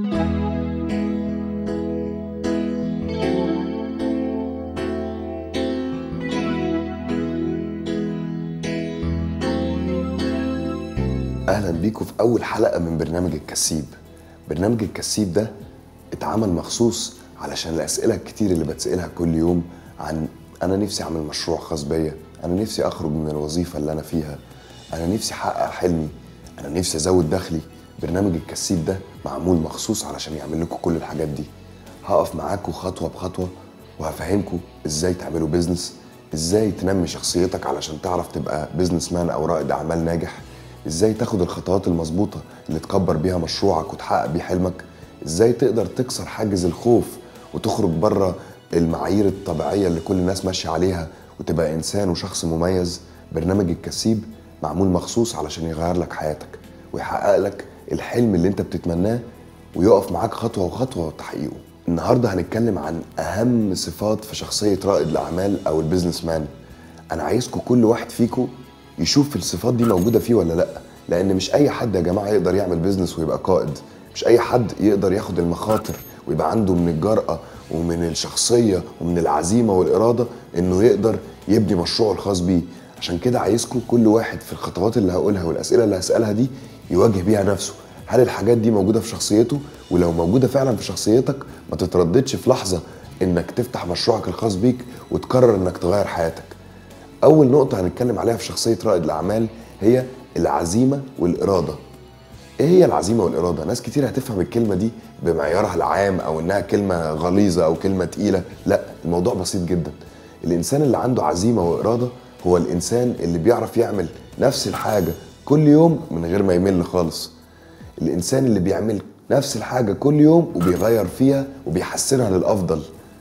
اهلا بيكم في اول حلقه من برنامج الكسيب برنامج الكسيب ده اتعمل مخصوص علشان الاسئله الكتير اللي بتسالها كل يوم عن انا نفسي اعمل مشروع خاص بيا انا نفسي اخرج من الوظيفه اللي انا فيها انا نفسي احقق حلمي انا نفسي ازود دخلي برنامج الكسيب ده معمول مخصوص علشان يعمل لكم كل الحاجات دي هقف معاكم خطوه بخطوه وهفهمكم ازاي تعملوا بيزنس ازاي تنمي شخصيتك علشان تعرف تبقى بيزنس مان او رائد اعمال ناجح ازاي تاخد الخطوات المظبوطه اللي تكبر بيها مشروعك وتحقق بيه حلمك ازاي تقدر تكسر حاجز الخوف وتخرج بره المعايير الطبيعيه اللي كل الناس ماشيه عليها وتبقى انسان وشخص مميز برنامج الكسيب معمول مخصوص علشان يغير لك حياتك ويحقق لك الحلم اللي انت بتتمناه ويقف معاك خطوه وخطوه تحقيقه النهارده هنتكلم عن اهم صفات في شخصيه رائد الاعمال او البيزنس مان انا عايزكم كل واحد فيكم يشوف الصفات دي موجوده فيه ولا لا لان مش اي حد يا جماعه يقدر يعمل بيزنس ويبقى قائد مش اي حد يقدر ياخد المخاطر ويبقى عنده من الجرأة ومن الشخصية ومن العزيمة والإرادة إنه يقدر يبني مشروعه الخاص بيه عشان كده عايزكم كل واحد في الخطوات اللي هقولها والأسئلة اللي هسألها دي يواجه بيها نفسه هل الحاجات دي موجودة في شخصيته ولو موجودة فعلا في شخصيتك ما تترددش في لحظة إنك تفتح مشروعك الخاص بيك وتقرر إنك تغير حياتك أول نقطة هنتكلم عليها في شخصية رائد الأعمال هي العزيمة والإرادة ايه هي العزيمه والاراده ناس كتير هتفهم الكلمه دي بمعيارها العام او انها كلمه غليظه او كلمه تقيله لا الموضوع بسيط جدا الانسان اللي عنده عزيمه واراده هو الانسان اللي بيعرف يعمل نفس الحاجه كل يوم من غير ما يمل خالص الانسان اللي بيعمل نفس الحاجه كل يوم وبيغير فيها وبيحسنها للافضل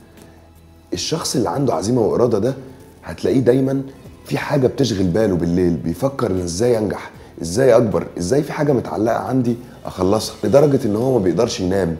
الشخص اللي عنده عزيمه واراده ده هتلاقيه دايما في حاجه بتشغل باله بالليل بيفكر ان ازاي انجح ازاي اكبر ازاي في حاجه متعلقه عندي اخلصها لدرجه ان هو ما بيقدرش ينام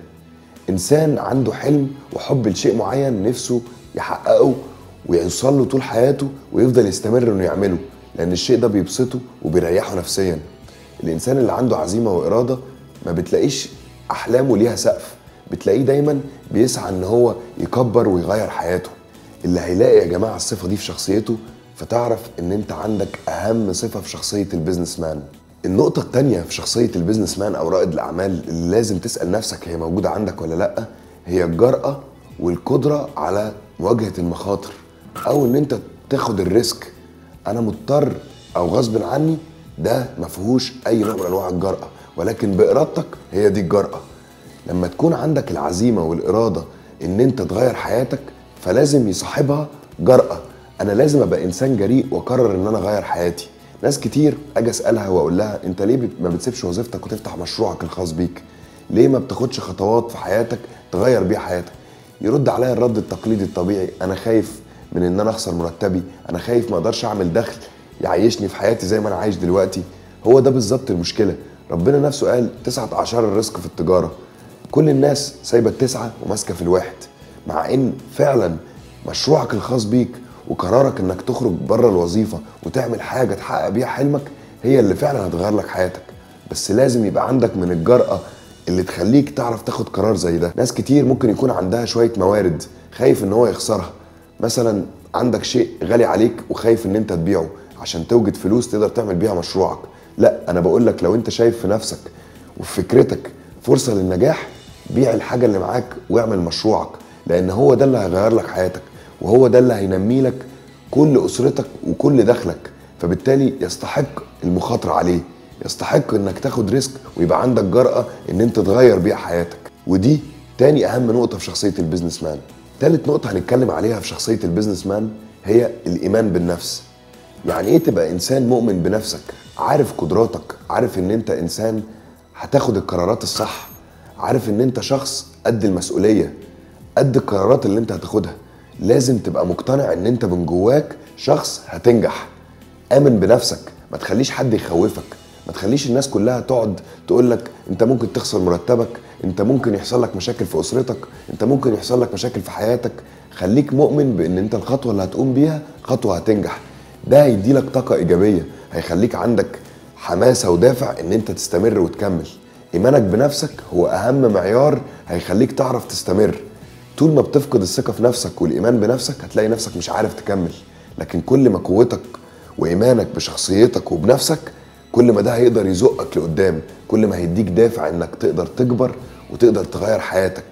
انسان عنده حلم وحب لشيء معين نفسه يحققه ويوصل له طول حياته ويفضل يستمر انه يعمله لان الشيء ده بيبسطه وبيريحه نفسيا الانسان اللي عنده عزيمه واراده ما بتلاقيش احلامه ليها سقف بتلاقيه دايما بيسعى ان هو يكبر ويغير حياته اللي هيلاقي يا جماعه الصفه دي في شخصيته فتعرف ان انت عندك اهم صفه في شخصيه البيزنس مان النقطة التانية في شخصية البيزنس مان أو رائد الأعمال اللي لازم تسأل نفسك هي موجودة عندك ولا لأ هي الجرأة والقدرة على مواجهة المخاطر أو إن أنت تاخد الريسك أنا مضطر أو غصب عني ده ما فيهوش أي نوع من أنواع الجرأة ولكن بإرادتك هي دي الجرأة لما تكون عندك العزيمة والإرادة إن أنت تغير حياتك فلازم يصاحبها جرأة انا لازم ابقى انسان جريء واقرر ان انا اغير حياتي ناس كتير اجي اسالها واقول لها انت ليه ما بتسيبش وظيفتك وتفتح مشروعك الخاص بيك ليه ما بتاخدش خطوات في حياتك تغير بيها حياتك يرد عليا الرد التقليدي الطبيعي انا خايف من ان انا اخسر مرتبي انا خايف ما اقدرش اعمل دخل يعيشني في حياتي زي ما انا عايش دلوقتي هو ده بالظبط المشكله ربنا نفسه قال تسعة اعشار الرزق في التجاره كل الناس سايبه التسعه وماسكه في الواحد مع ان فعلا مشروعك الخاص بيك وقرارك انك تخرج بره الوظيفه وتعمل حاجه تحقق بيها حلمك هي اللي فعلا هتغير لك حياتك بس لازم يبقى عندك من الجرأة اللي تخليك تعرف تاخد قرار زي ده ناس كتير ممكن يكون عندها شوية موارد خايف ان هو يخسرها مثلا عندك شيء غالي عليك وخايف ان انت تبيعه عشان توجد فلوس تقدر تعمل بيها مشروعك لا انا بقول لك لو انت شايف في نفسك وفي فكرتك فرصة للنجاح بيع الحاجة اللي معاك واعمل مشروعك لان هو ده اللي هيغير لك حياتك وهو ده اللي هينمي لك كل اسرتك وكل دخلك فبالتالي يستحق المخاطره عليه يستحق انك تاخد ريسك ويبقى عندك جرأة ان انت تغير بيها حياتك ودي تاني اهم نقطة في شخصية البيزنس مان تالت نقطة هنتكلم عليها في شخصية البيزنس مان هي الايمان بالنفس يعني ايه تبقى انسان مؤمن بنفسك عارف قدراتك عارف ان انت انسان هتاخد القرارات الصح عارف ان انت شخص قد المسؤولية قد القرارات اللي انت هتاخدها لازم تبقى مقتنع ان انت من جواك شخص هتنجح امن بنفسك ما تخليش حد يخوفك ما تخليش الناس كلها تقعد تقول لك انت ممكن تخسر مرتبك انت ممكن يحصل لك مشاكل في اسرتك انت ممكن يحصل لك مشاكل في حياتك خليك مؤمن بان انت الخطوه اللي هتقوم بيها خطوه هتنجح ده هيديلك طاقه ايجابيه هيخليك عندك حماسه ودافع ان انت تستمر وتكمل ايمانك بنفسك هو اهم معيار هيخليك تعرف تستمر طول ما بتفقد الثقه في نفسك والايمان بنفسك هتلاقي نفسك مش عارف تكمل لكن كل ما قوتك وايمانك بشخصيتك وبنفسك كل ما ده هيقدر يزقك لقدام كل ما هيديك دافع انك تقدر تكبر وتقدر تغير حياتك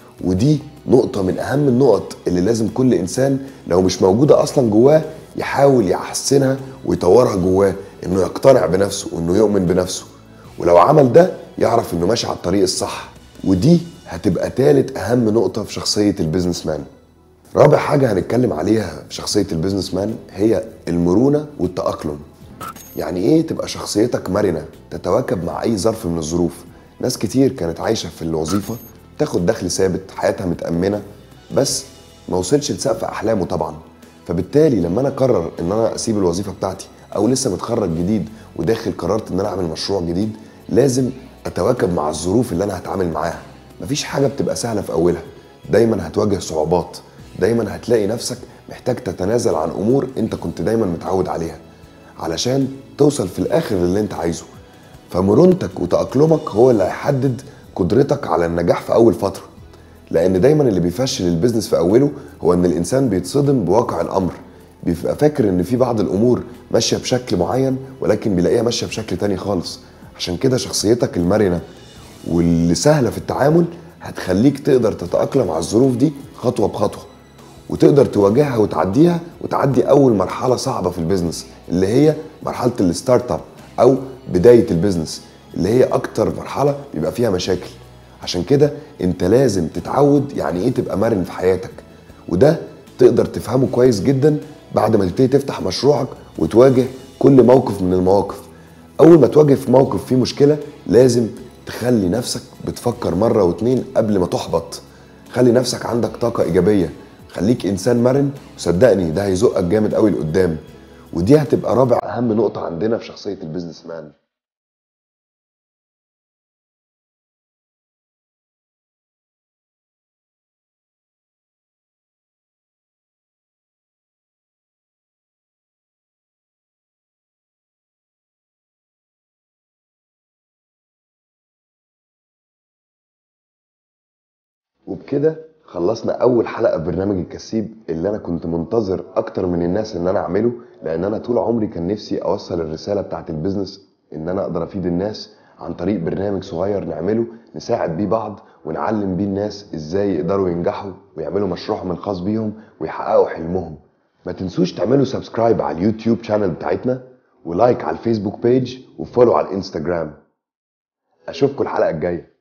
ودي نقطة من أهم النقط اللي لازم كل إنسان لو مش موجودة أصلا جواه يحاول يحسنها ويطورها جواه إنه يقتنع بنفسه وإنه يؤمن بنفسه ولو عمل ده يعرف إنه ماشي على الطريق الصح ودي هتبقى تالت أهم نقطة في شخصية البيزنس مان رابع حاجة هنتكلم عليها في شخصية البيزنس مان هي المرونة والتأقلم يعني ايه تبقى شخصيتك مرنة تتواكب مع اي ظرف من الظروف ناس كتير كانت عايشة في الوظيفة تاخد دخل ثابت حياتها متأمنة بس ما وصلش لسقف احلامه طبعا فبالتالي لما انا قرر ان انا اسيب الوظيفة بتاعتي او لسه متخرج جديد وداخل قررت ان انا اعمل مشروع جديد لازم اتواكب مع الظروف اللي انا هتعامل معاها مفيش حاجة بتبقى سهلة في اولها دايما هتواجه صعوبات دايما هتلاقي نفسك محتاج تتنازل عن امور انت كنت دايما متعود عليها علشان توصل في الاخر للي انت عايزه فمرونتك وتأقلمك هو اللي هيحدد قدرتك على النجاح في اول فترة لان دايما اللي بيفشل البيزنس في اوله هو ان الانسان بيتصدم بواقع الامر بيبقى فاكر ان في بعض الامور ماشية بشكل معين ولكن بيلاقيها ماشية بشكل تاني خالص عشان كده شخصيتك المرنة واللي سهلة في التعامل هتخليك تقدر تتأقلم على الظروف دي خطوة بخطوة وتقدر تواجهها وتعديها وتعدي اول مرحله صعبه في البيزنس اللي هي مرحله الستارت اب او بدايه البيزنس اللي هي اكتر مرحله بيبقى فيها مشاكل عشان كده انت لازم تتعود يعني ايه تبقى مرن في حياتك وده تقدر تفهمه كويس جدا بعد ما تبتدي تفتح مشروعك وتواجه كل موقف من المواقف اول ما تواجه في موقف فيه مشكله لازم تخلي نفسك بتفكر مره واتنين قبل ما تحبط خلي نفسك عندك طاقه ايجابيه خليك انسان مرن وصدقني ده هيزقك جامد قوي لقدام ودي هتبقى رابع اهم نقطه عندنا في شخصيه البيزنس مان وبكده خلصنا اول حلقه برنامج الكسيب اللي انا كنت منتظر اكتر من الناس ان انا اعمله لان انا طول عمري كان نفسي اوصل الرساله بتاعت البيزنس ان انا اقدر افيد الناس عن طريق برنامج صغير نعمله نساعد بيه بعض ونعلم بيه الناس ازاي يقدروا ينجحوا ويعملوا مشروعهم الخاص بيهم ويحققوا حلمهم ما تنسوش تعملوا سبسكرايب على اليوتيوب شانل بتاعتنا ولايك على الفيسبوك بيج وفولو على الانستجرام اشوفكم الحلقه الجايه